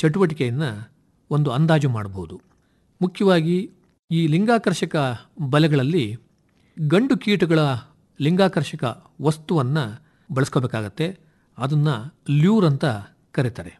ಚಟುವಟಿಕೆಯನ್ನು ಒಂದು ಅಂದಾಜು ಮಾಡಬಹುದು ಮುಖ್ಯವಾಗಿ ಈ ಲಿಂಗಾಕರ್ಷಕ ಬಲೆಗಳಲ್ಲಿ ಗಂಡು ಕೀಟಗಳ ಲಿಂಗಾಕರ್ಷಕ ವಸ್ತುವನ್ನು ಬಳಸ್ಕೋಬೇಕಾಗತ್ತೆ ಅದನ್ನು ಲ್ಯೂರ್ ಅಂತ ಕರೀತಾರೆ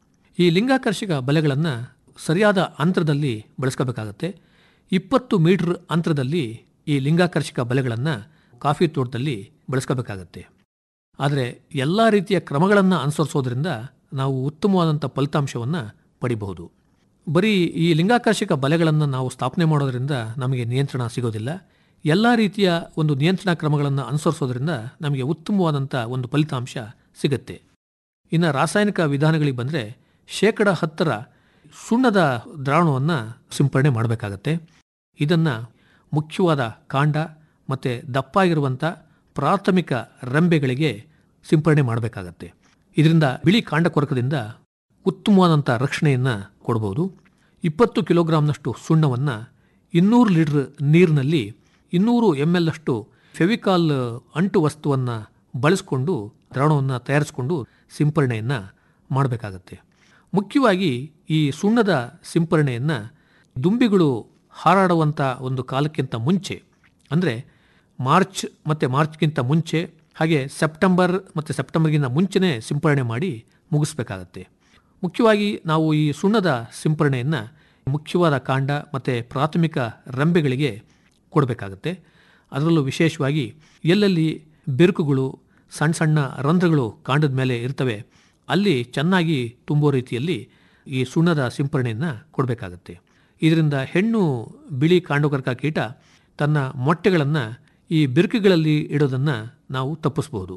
ಈ ಲಿಂಗಾಕರ್ಷಕ ಬಲೆಗಳನ್ನು ಸರಿಯಾದ ಅಂತರದಲ್ಲಿ ಬಳಸ್ಕೋಬೇಕಾಗತ್ತೆ ಇಪ್ಪತ್ತು ಮೀಟರ್ ಅಂತರದಲ್ಲಿ ಈ ಲಿಂಗಾಕರ್ಷಕ ಬಲೆಗಳನ್ನು ಕಾಫಿ ತೋಟದಲ್ಲಿ ಬಳಸ್ಕೋಬೇಕಾಗತ್ತೆ ಆದರೆ ಎಲ್ಲ ರೀತಿಯ ಕ್ರಮಗಳನ್ನು ಅನುಸರಿಸೋದ್ರಿಂದ ನಾವು ಉತ್ತಮವಾದಂಥ ಫಲಿತಾಂಶವನ್ನು ಪಡಿಬಹುದು ಬರೀ ಈ ಲಿಂಗಾಕರ್ಷಕ ಬಲೆಗಳನ್ನು ನಾವು ಸ್ಥಾಪನೆ ಮಾಡೋದ್ರಿಂದ ನಮಗೆ ನಿಯಂತ್ರಣ ಸಿಗೋದಿಲ್ಲ ಎಲ್ಲ ರೀತಿಯ ಒಂದು ನಿಯಂತ್ರಣ ಕ್ರಮಗಳನ್ನು ಅನುಸರಿಸೋದ್ರಿಂದ ನಮಗೆ ಉತ್ತಮವಾದಂಥ ಒಂದು ಫಲಿತಾಂಶ ಸಿಗುತ್ತೆ ಇನ್ನು ರಾಸಾಯನಿಕ ವಿಧಾನಗಳಿಗೆ ಬಂದರೆ ಶೇಕಡ ಹತ್ತರ ಸುಣ್ಣದ ದ್ರಾವಣವನ್ನು ಸಿಂಪರಣೆ ಮಾಡಬೇಕಾಗತ್ತೆ ಇದನ್ನು ಮುಖ್ಯವಾದ ಕಾಂಡ ಮತ್ತು ದಪ್ಪಾಗಿರುವಂಥ ಪ್ರಾಥಮಿಕ ರೆಂಬೆಗಳಿಗೆ ಸಿಂಪರಣೆ ಮಾಡಬೇಕಾಗತ್ತೆ ಇದರಿಂದ ಬಿಳಿ ಕಾಂಡ ಕೊರಕದಿಂದ ಉತ್ತಮವಾದಂಥ ರಕ್ಷಣೆಯನ್ನು ಕೊಡ್ಬೋದು ಇಪ್ಪತ್ತು ಕಿಲೋಗ್ರಾಮ್ನಷ್ಟು ಸುಣ್ಣವನ್ನು ಇನ್ನೂರು ಲೀಟ್ರ್ ನೀರಿನಲ್ಲಿ ಇನ್ನೂರು ಎಮ್ ಎಲ್ ಅಷ್ಟು ಫೆವಿಕಾಲ್ ಅಂಟು ವಸ್ತುವನ್ನು ಬಳಸಿಕೊಂಡು ದ್ರಾವಣವನ್ನು ತಯಾರಿಸಿಕೊಂಡು ಸಿಂಪರಣೆಯನ್ನು ಮಾಡಬೇಕಾಗತ್ತೆ ಮುಖ್ಯವಾಗಿ ಈ ಸುಣ್ಣದ ಸಿಂಪರಣೆಯನ್ನು ದುಂಬಿಗಳು ಹಾರಾಡುವಂಥ ಒಂದು ಕಾಲಕ್ಕಿಂತ ಮುಂಚೆ ಅಂದರೆ ಮಾರ್ಚ್ ಮತ್ತು ಮಾರ್ಚ್ಗಿಂತ ಮುಂಚೆ ಹಾಗೆ ಸೆಪ್ಟೆಂಬರ್ ಮತ್ತು ಸೆಪ್ಟೆಂಬರ್ಗಿಂತ ಮುಂಚೆನೇ ಸಿಂಪರಣೆ ಮಾಡಿ ಮುಗಿಸ್ಬೇಕಾಗತ್ತೆ ಮುಖ್ಯವಾಗಿ ನಾವು ಈ ಸುಣ್ಣದ ಸಿಂಪರಣೆಯನ್ನು ಮುಖ್ಯವಾದ ಕಾಂಡ ಮತ್ತು ಪ್ರಾಥಮಿಕ ರೆಂಬೆಗಳಿಗೆ ಕೊಡಬೇಕಾಗತ್ತೆ ಅದರಲ್ಲೂ ವಿಶೇಷವಾಗಿ ಎಲ್ಲೆಲ್ಲಿ ಬಿರುಕುಗಳು ಸಣ್ಣ ಸಣ್ಣ ರಂಧ್ರಗಳು ಕಾಂಡದ ಮೇಲೆ ಇರ್ತವೆ ಅಲ್ಲಿ ಚೆನ್ನಾಗಿ ತುಂಬೋ ರೀತಿಯಲ್ಲಿ ಈ ಸುಣ್ಣದ ಸಿಂಪರಣೆಯನ್ನು ಕೊಡಬೇಕಾಗತ್ತೆ ಇದರಿಂದ ಹೆಣ್ಣು ಬಿಳಿ ಕಾಂಡಕರ್ಕ ಕೀಟ ತನ್ನ ಮೊಟ್ಟೆಗಳನ್ನು ಈ ಬಿರುಕುಗಳಲ್ಲಿ ಇಡೋದನ್ನು ನಾವು ತಪ್ಪಿಸ್ಬೋದು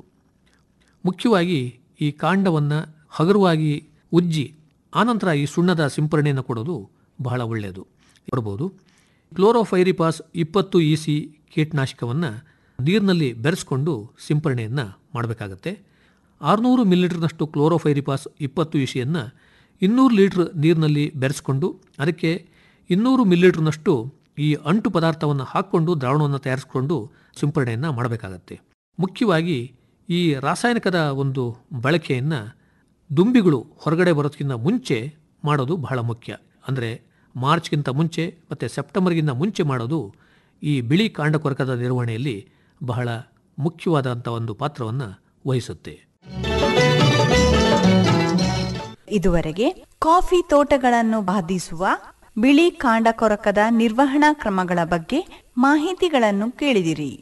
ಮುಖ್ಯವಾಗಿ ಈ ಕಾಂಡವನ್ನು ಹಗುರವಾಗಿ ಉಜ್ಜಿ ಆನಂತರ ಈ ಸುಣ್ಣದ ಸಿಂಪರಣೆಯನ್ನು ಕೊಡೋದು ಬಹಳ ಒಳ್ಳೆಯದು ಕೊಡ್ಬೋದು ಕ್ಲೋರೋಫೈರಿಪಾಸ್ ಇಪ್ಪತ್ತು ಇ ಸಿ ಕೀಟನಾಶಕವನ್ನು ನೀರಿನಲ್ಲಿ ಬೆರೆಸ್ಕೊಂಡು ಸಿಂಪರಣೆಯನ್ನು ಮಾಡಬೇಕಾಗತ್ತೆ ಆರುನೂರು ಮಿಲಿಲೀಟರ್ನಷ್ಟು ಕ್ಲೋರೋಫೈರಿಪಾಸ್ ಇಪ್ಪತ್ತು ಇ ಸಿಯನ್ನು ಇನ್ನೂರು ಲೀಟ್ರ್ ನೀರಿನಲ್ಲಿ ಬೆರೆಸ್ಕೊಂಡು ಅದಕ್ಕೆ ಇನ್ನೂರು ಮಿಲಿಲೀಟ್ರ್ನಷ್ಟು ಈ ಅಂಟು ಪದಾರ್ಥವನ್ನು ಹಾಕ್ಕೊಂಡು ದ್ರಾವಣವನ್ನು ತಯಾರಿಸಿಕೊಂಡು ಸಿಂಪರಣೆಯನ್ನು ಮಾಡಬೇಕಾಗತ್ತೆ ಮುಖ್ಯವಾಗಿ ಈ ರಾಸಾಯನಿಕದ ಒಂದು ಬಳಕೆಯನ್ನು ದುಂಬಿಗಳು ಹೊರಗಡೆ ಬರೋದಕ್ಕಿಂತ ಮುಂಚೆ ಮಾಡೋದು ಬಹಳ ಮುಖ್ಯ ಅಂದರೆ ಮಾರ್ಚ್ಗಿಂತ ಮುಂಚೆ ಮತ್ತು ಸೆಪ್ಟೆಂಬರ್ಗಿಂತ ಮುಂಚೆ ಮಾಡೋದು ಈ ಬಿಳಿ ಕಾಂಡಕೊರಕದ ನಿರ್ವಹಣೆಯಲ್ಲಿ ಬಹಳ ಮುಖ್ಯವಾದಂಥ ಒಂದು ಪಾತ್ರವನ್ನು ವಹಿಸುತ್ತೆ ಇದುವರೆಗೆ ಕಾಫಿ ತೋಟಗಳನ್ನು ಬಾಧಿಸುವ ಬಿಳಿ ಕಾಂಡ ಕೊರಕದ ನಿರ್ವಹಣಾ ಕ್ರಮಗಳ ಬಗ್ಗೆ ಮಾಹಿತಿಗಳನ್ನು ಕೇಳಿದಿರಿ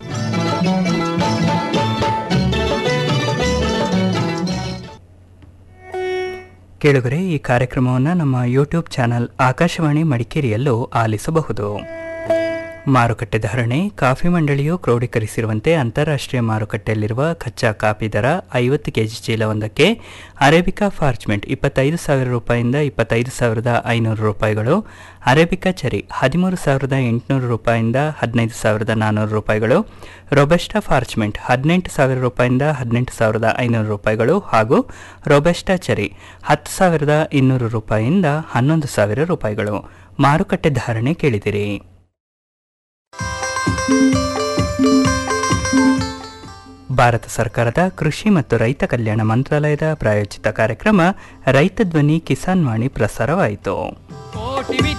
ಕೇಳುಗರೆ ಈ ಕಾರ್ಯಕ್ರಮವನ್ನು ನಮ್ಮ ಯೂಟ್ಯೂಬ್ ಚಾನಲ್ ಆಕಾಶವಾಣಿ ಮಡಿಕೇರಿಯಲ್ಲೂ ಆಲಿಸಬಹುದು ಮಾರುಕಟ್ಟೆ ಧಾರಣೆ ಕಾಫಿ ಮಂಡಳಿಯು ಕ್ರೋಢೀಕರಿಸಿರುವಂತೆ ಅಂತಾರಾಷ್ಟ್ರೀಯ ಮಾರುಕಟ್ಟೆಯಲ್ಲಿರುವ ಕಚ್ಚಾ ಕಾಫಿ ದರ ಐವತ್ತು ಕೆಜಿ ಚೀಲವೊಂದಕ್ಕೆ ಅರೇಬಿಕಾ ಫಾರ್ಚ್ಮೆಂಟ್ ಇಪ್ಪತ್ತೈದು ಸಾವಿರ ರೂಪಾಯಿಂದ ಇಪ್ಪತ್ತೈದು ಸಾವಿರದ ಐನೂರು ರೂಪಾಯಿಗಳು ಅರೇಬಿಕಾ ಚರಿ ಹದಿಮೂರು ಸಾವಿರದ ಎಂಟುನೂರು ರೂಪಾಯಿಂದ ಹದಿನೈದು ಸಾವಿರದ ನಾನ್ನೂರು ರೂಪಾಯಿಗಳು ರೊಬೆಸ್ಟಾ ಫಾರ್ಚ್ಮೆಂಟ್ ಹದಿನೆಂಟು ಸಾವಿರ ರೂಪಾಯಿಂದ ಹದಿನೆಂಟು ಸಾವಿರದ ಐನೂರು ರೂಪಾಯಿಗಳು ಹಾಗೂ ರೊಬೆಸ್ಟಾ ಚರಿ ಹತ್ತು ಸಾವಿರದ ಇನ್ನೂರು ರೂಪಾಯಿಯಿಂದ ಹನ್ನೊಂದು ಸಾವಿರ ರೂಪಾಯಿಗಳು ಮಾರುಕಟ್ಟೆ ಧಾರಣೆ ಕೇಳಿದಿರಿ ಭಾರತ ಸರ್ಕಾರದ ಕೃಷಿ ಮತ್ತು ರೈತ ಕಲ್ಯಾಣ ಮಂತ್ರಾಲಯದ ಪ್ರಾಯೋಜಿತ ಕಾರ್ಯಕ್ರಮ ರೈತ ಧ್ವನಿ ಕಿಸಾನ್ ವಾಣಿ ಪ್ರಸಾರವಾಯಿತು